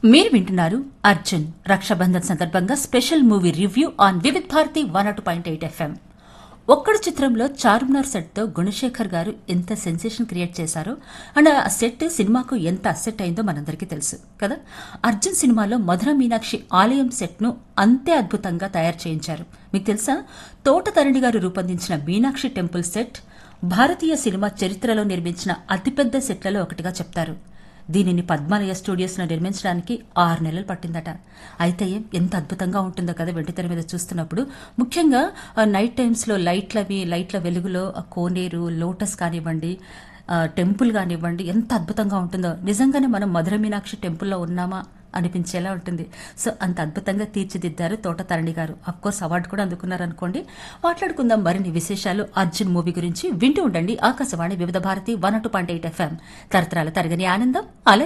మీరు వింటున్నారు అర్జున్ రక్షాబంధన్ సందర్భంగా special movie review on Vividh Bharati one అటు పాయింట్ ఎయిట్ ఎఫ్ఎం ఒక్కడు చిత్రంలో చార్మినార్ సెట్ తో గుణశేఖర్ గారు ఎంత సెన్సేషన్ క్రియేట్ చేశారో అండ్ ఆ సెట్ సినిమాకు ఎంత అసెట్ అయిందో మనందరికీ తెలుసు కదా అర్జున్ సినిమాలో మధుర మీనాక్షి ఆలయం సెట్ ను అంతే అద్భుతంగా తయారు చేయించారు మీకు తెలుసా తోటతరణి గారు రూపొందించిన మీనాక్షి టెంపుల్ సెట్ భారతీయ సినిమా చరిత్రలో నిర్మించిన అతిపెద్ద సెట్లలో ఒకటిగా చెప్తారు దీనిని పద్మాలయ స్టూడియోస్ లో నిర్మించడానికి ఆరు నెలలు పట్టిందట అయితే ఎంత అద్భుతంగా ఉంటుందో కదా వెండితెర మీద చూస్తున్నప్పుడు ముఖ్యంగా ఆ, నైట్ టైమ్స్ లో లైట్లవి లైట్ల వెలుగులో ఆ కోనేరు లోటస్ కానివ్వండి ఆ, టెంపుల్ కానివ్వండి ఎంత అద్భుతంగా ఉంటుందో నిజంగానే మనం మధుర మీనాక్షి టెంపుల్లో ఉన్నామా అనిపించేలా ఉంటుంది సో అంత అద్భుతంగా తీర్చిదిద్దారు తోట తరణి గారు కోర్స్ అవార్డు కూడా అందుకున్నారు అనుకోండి మాట్లాడుకుందాం మరిన్ని విశేషాలు అర్జున్ మూవీ గురించి వింటూ ఉండండి ఆకాశవాణి వివిధ భారతి వన్ అటు పాయింట్ ఎయిట్ ఎఫ్ఎం తరతరాల తరగని ఆనందం అల